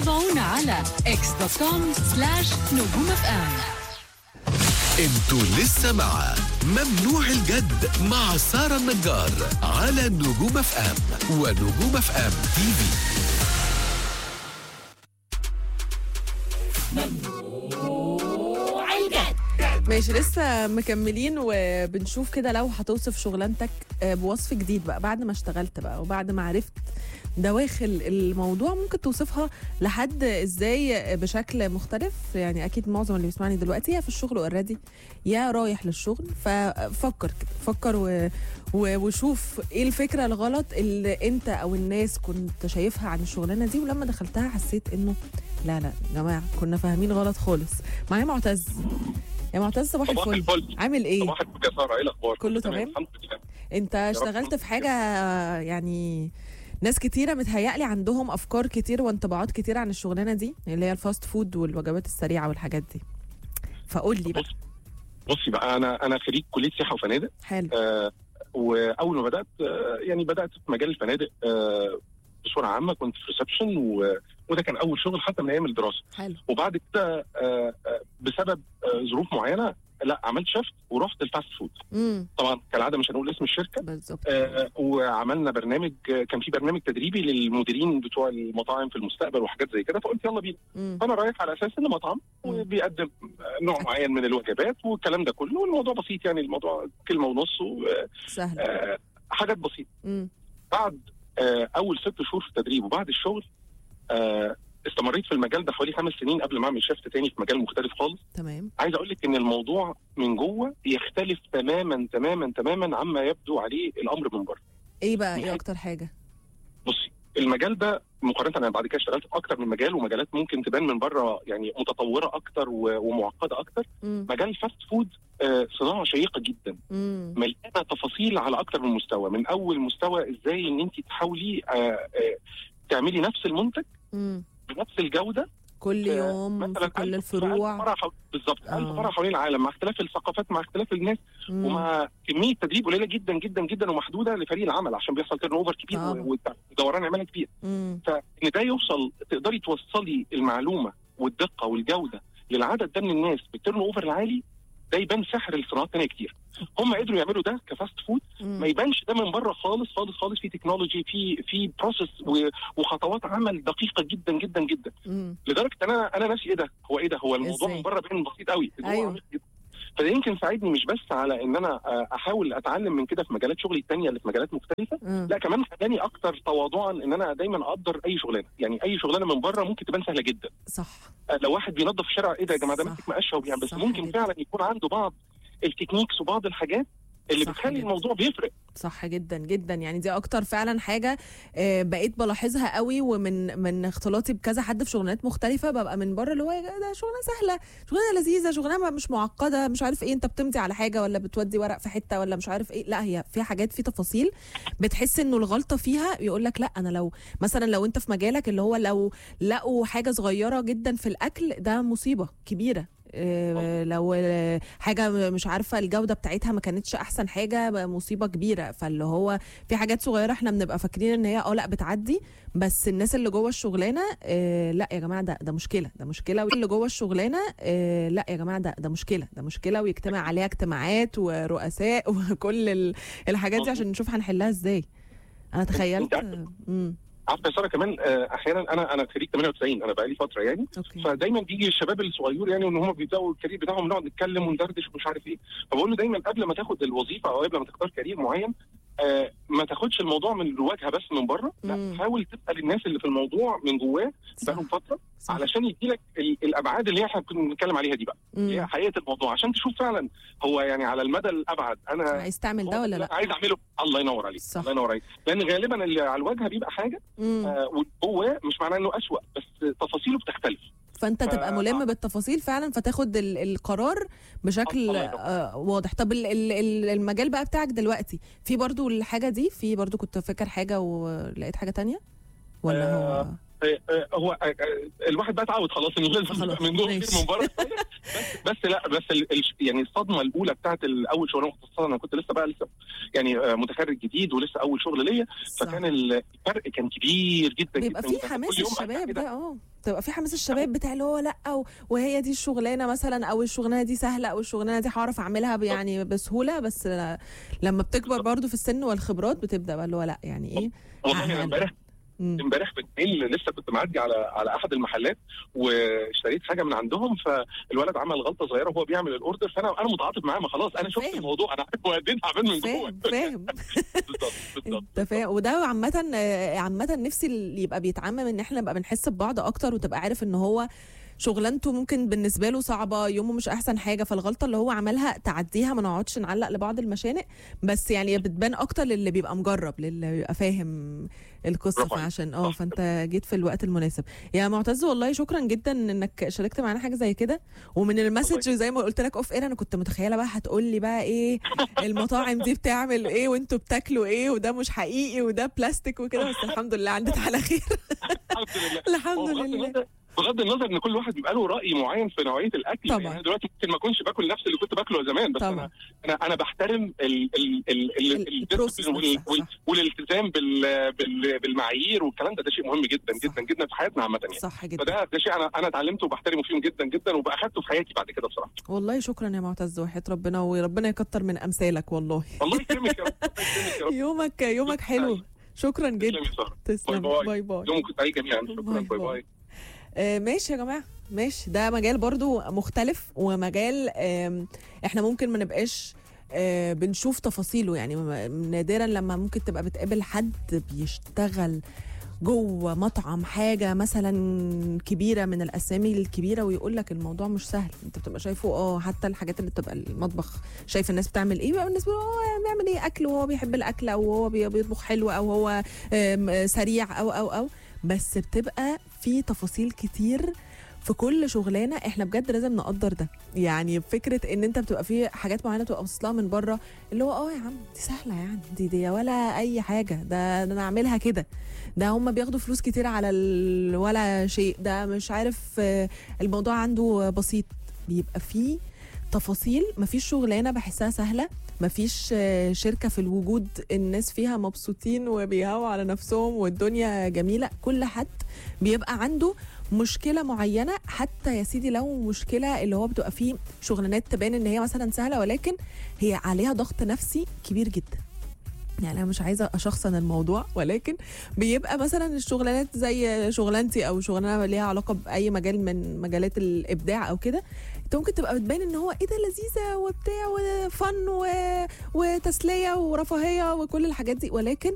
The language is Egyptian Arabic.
تابعونا على اكس دوت كوم سلاش نجوم اف ام انتوا لسه مع ممنوع الجد مع سارة النجار على نجوم اف ام ونجوم اف ام تي في ماشي لسه مكملين وبنشوف كده لو هتوصف شغلانتك آه، بوصف جديد بقى بعد ما اشتغلت بقى وبعد ما عرفت دواخل الموضوع ممكن توصفها لحد ازاي بشكل مختلف يعني اكيد معظم اللي بيسمعني دلوقتي يا في الشغل اوريدي يا رايح للشغل ففكر كده فكر و... و... وشوف ايه الفكره الغلط اللي انت او الناس كنت شايفها عن الشغلانه دي ولما دخلتها حسيت انه لا لا يا جماعه كنا فاهمين غلط خالص معايا معتز يا معتز صباح صباح الفل الفل. عامل ايه صباح الفل يا ساره ايه الاخبار كله تمام؟ الحمد لله انت رب اشتغلت يكون في حاجه يعني ناس كتيرة متهيألي عندهم أفكار كتير وانطباعات كتير عن الشغلانة دي اللي هي الفاست فود والوجبات السريعة والحاجات دي فقول لي بقى بص بصي بقى انا انا خريج كليه سياحه وفنادق حلو آه واول ما بدات آه يعني بدات في مجال الفنادق آه بصوره عامه كنت في ريسبشن و... وده كان اول شغل حتى من ايام الدراسه حلو وبعد كده آه آه بسبب آه ظروف معينه لا عملت شفت ورحت الفاست فود امم طبعا كالعاده مش هنقول اسم الشركه بالظبط آه وعملنا برنامج آه، كان في برنامج تدريبي للمديرين بتوع المطاعم في المستقبل وحاجات زي كده فقلت يلا بينا مم. فانا رايح على اساس انه مطعم وبيقدم نوع معين من الوجبات والكلام ده كله والموضوع بسيط يعني الموضوع كلمه ونص سهل وحاجات بسيطه امم بعد آه، اول ست شهور في التدريب وبعد الشغل آه، استمريت في المجال ده حوالي خمس سنين قبل ما اعمل شيفت تاني في مجال مختلف خالص تمام عايز اقول لك ان الموضوع من جوه يختلف تماما تماما تماما عما يبدو عليه الامر من بره ايه بقى ايه نهاية. أكتر حاجة بصي المجال ده مقارنه انا بعد كده اشتغلت في اكتر من مجال ومجالات ممكن تبان من بره يعني متطوره اكتر و- ومعقده اكتر امم مجال الفاست فود آه، صناعه شيقه جدا امم مليانه تفاصيل على اكتر من مستوى من اول مستوى ازاي ان انت تحاولي آه، آه، تعملي نفس المنتج امم بنفس الجوده كل آه، يوم مثلا في كل ألف- ألف الفروع فرع حول- بالظبط آه. ألف فرع حوالين العالم مع اختلاف الثقافات مع اختلاف الناس مم. ومع كميه تدريب قليله جدا جدا جدا ومحدوده لفريق العمل عشان بيحصل تيرن اوفر كبير طبعا. و- ودوران عماله كبير مم. فان ده يوصل تقدري توصلي المعلومه والدقه والجوده للعدد ده من الناس بالتيرن اوفر العالي ده يبان سحر الصناعات تانية كتير هم قدروا يعملوا ده كفاست فود ما مم. يبانش ده من بره خالص خالص خالص في تكنولوجي في في بروسيس وخطوات عمل دقيقه جدا جدا جدا مم. لدرجه ان انا انا نفسي ايه ده هو ايه ده هو الموضوع إزاي؟ من بره باين بسيط قوي الموضوع أيوه. عميق جداً. فده يمكن ساعدني مش بس على ان انا آه، احاول اتعلم من كده في مجالات شغلي التانية اللي في مجالات مختلفه مم. لا كمان خلاني اكتر تواضعا ان انا دايما اقدر اي شغلانه يعني اي شغلانه من بره ممكن تبان سهله جدا صح آه، لو واحد بينظف الشارع ايه ده يا جماعه ده صح. ماسك مقشه وبيعمل بس صح ممكن جدا. فعلا يكون عنده بعض التكنيكس وبعض الحاجات اللي صح بتخلي جدا. الموضوع بيفرق صح جدا جدا يعني دي اكتر فعلا حاجه آه، بقيت بلاحظها قوي ومن من اختلاطي بكذا حد في شغلانات مختلفه ببقى من بره اللي هو يا جماعة ده شغلانه سهله شغلانه لذيذه شغلانه مش معقده مش عارف ايه انت بتمضي على حاجه ولا بتودي ورق في حته ولا مش عارف ايه لا هي في حاجات في تفاصيل بتحس انه الغلطه فيها يقول لك لا انا لو مثلا لو انت في مجالك اللي هو لو لقوا حاجه صغيره جدا في الاكل ده مصيبه كبيره آه، لو آه، حاجه مش عارفه الجوده بتاعتها ما كانتش احسن حاجه بقى مصيبه كبيره فاللي هو في حاجات صغيره احنا بنبقى فاكرين ان هي اه لا بتعدي بس الناس اللي جوه الشغلانه آه لا يا جماعه ده ده مشكله ده مشكله واللي جوه الشغلانه آه لا يا جماعه ده ده مشكله ده مشكله ويجتمع عليها اجتماعات ورؤساء وكل ال- الحاجات دي عشان نشوف هنحلها ازاي انا تخيلت امم عارفه يا ساره كمان آه، احيانا انا انا خريج 98 انا بقالي فتره يعني اوكي فدايما بيجي الشباب الصغير يعني ان هم بيبداوا الكارير بتاعهم نقعد نتكلم وندردش ومش عارف ايه فبقول له دايما قبل ما تاخد الوظيفه او قبل ما تختار كارير معين آه ما تاخدش الموضوع من الواجهه بس من بره مم. لا حاول تسال الناس اللي في الموضوع من جواه صح بقالهم فتره صح علشان يديلك ال- الابعاد اللي احنا كنا بنتكلم عليها دي بقى اللي هي مم. حقيقه الموضوع عشان تشوف فعلا هو يعني على المدى الابعد انا عايز تعمل ده ولا لا عايز اعمله الله ينور عليك صح. الله ينور عليك لان غالبا اللي على الواجهه بيبقى حاجه مم. آه وجواه مش معناه انه اسوء بس تفاصيله بتختلف فانت تبقى آه، ملم آه. بالتفاصيل فعلا فتاخد ال- القرار بشكل الله ينور. آه واضح طب ال- ال- ال- المجال بقى بتاعك دلوقتي في برضو الحاجه دي في برضو كنت فاكر حاجه ولقيت حاجه تانية ولا هو آه، آه، آه، هو آه، آه، الواحد بقى اتعود خلاص انه لازم خلاص، يبقى من جوه ماشي. كتير من بره بس بس لا بس ال ال يعني الصدمه الاولى بتاعت الاول شغلانه خصوصا انا كنت لسه بقى لسه يعني آه، متخرج جديد ولسه اول شغل ليا صح. فكان الفرق كان كبير جدا بيبقى جدا في جداً. حماس كل يوم أرجع الشباب كده ده اه تبقى في حماس الشباب بتاع اللي هو لا و- وهي دي الشغلانه مثلا او الشغلانه دي سهله او الشغلانه دي هعرف اعملها ب- يعني بسهوله بس ل- لما بتكبر برضو في السن والخبرات بتبدا بقى اللي هو لا يعني ايه والله انا أهل. امبارح مم. امبارح بالليل لسه كنت معدي على على احد المحلات واشتريت حاجه من عندهم فالولد عمل غلطه صغيره وهو بيعمل الاوردر فانا انا متعاطف معاه ما خلاص انا شفت فاهم. الموضوع انا عارف هو قد ايه تعبان من جوه فاهم فاهم بالظبط بالظبط انت فاهم وده عامة آه، عامة نفسي اللي يبقى بيتعمم ان احنا نبقى بنحس ببعض اكتر وتبقى عارف ان هو شغلانته ممكن بالنسبه له صعبه يومه مش احسن حاجه فالغلطه اللي هو عملها تعديها ما نقعدش نعلق لبعض المشانق بس يعني بتبان اكتر للي بيبقى مجرب للي بيبقى فاهم القصه برافو عليك. فعشان اه صح. فانت جيت في الوقت المناسب يا معتز والله شكرا جدا انك شاركت معانا حاجه زي كده ومن المسج زي ما قلت لك اوف اير انا كنت متخيله بقى هتقول لي بقى ايه المطاعم دي بتعمل ايه وانتوا بتاكلوا ايه وده مش حقيقي وده بلاستيك وكده بس الحمد لله عدت على خير الحمد لله الحمد هو بغض لله النظر- بغض النظر ان كل واحد بيبقى له راي معين في نوعيه الاكل طبعا. يعني أنا دلوقتي ممكن ما اكونش باكل نفس اللي كنت باكله زمان بس طبعا. انا انا انا بحترم ال ال ال ال ال- ال البروسيس وال- نفسها، وال- صح. والالتزام بال بال بالمعايير والكلام ده ده شيء مهم جدا صح. جدا جدا في حياتنا عامه يعني صح جدا فده ده شيء انا انا اتعلمته وبحترمه فيهم جدا جدا وباخدته في حياتي بعد كده بصراحه والله شكرا يا معتز وحياة ربنا وربنا يكتر من امثالك والله والله يكرمك يا رب الله يكرمك يا رب يومك يومك حلو شكرا جدا تسلمي يا سهرة. تسلم باي باي. باي باي يومكم سعيد جميعا شكرا باي باي باي. باي آه ماشي يا جماعه ماشي ده مجال برضو مختلف ومجال آم، احنا ممكن ما نبقاش آه بنشوف تفاصيله يعني م- نادرا لما ممكن تبقى بتقابل حد بيشتغل جوه مطعم حاجه مثلا كبيره من الاسامي الكبيره ويقول لك الموضوع مش سهل انت بتبقى شايفه اه حتى الحاجات اللي بتبقى المطبخ شايف الناس بتعمل ايه بقى بالنسبه له هو بيعمل ايه اكل وهو بيحب الاكل او هو بي- بيطبخ حلو او هو آم، سريع او او او بس بتبقى في تفاصيل كتير في كل شغلانه احنا بجد لازم نقدر ده يعني فكره ان انت بتبقى في حاجات معينه تبقى باصص لها من بره اللي هو اه يا عم دي سهله يعني دي دي ولا اي حاجه ده, ده انا اعملها كده ده هم بياخدوا فلوس كتير على ال... ولا شيء ده مش عارف آه، الموضوع عنده بسيط بيبقى فيه تفاصيل مفيش شغلانه بحسها سهله مفيش آه، شركه في الوجود الناس فيها مبسوطين وبيهوا على نفسهم والدنيا جميله كل حد بيبقى عنده مشكله معينه حتى يا سيدي لو مشكله اللي هو بتبقى فيه شغلانات تبان ان هي مثلا سهله ولكن هي عليها ضغط نفسي كبير جدا يعني انا مش عايزه اشخصن الموضوع ولكن بيبقى مثلا الشغلانات زي شغلانتي او شغلانه ليها علاقه باي مجال من مجالات الابداع او كده انت ممكن تبقى بتبان ان هو ايه ده لذيذه وبتاع وفن و... وتسليه ورفاهيه وكل الحاجات دي ولكن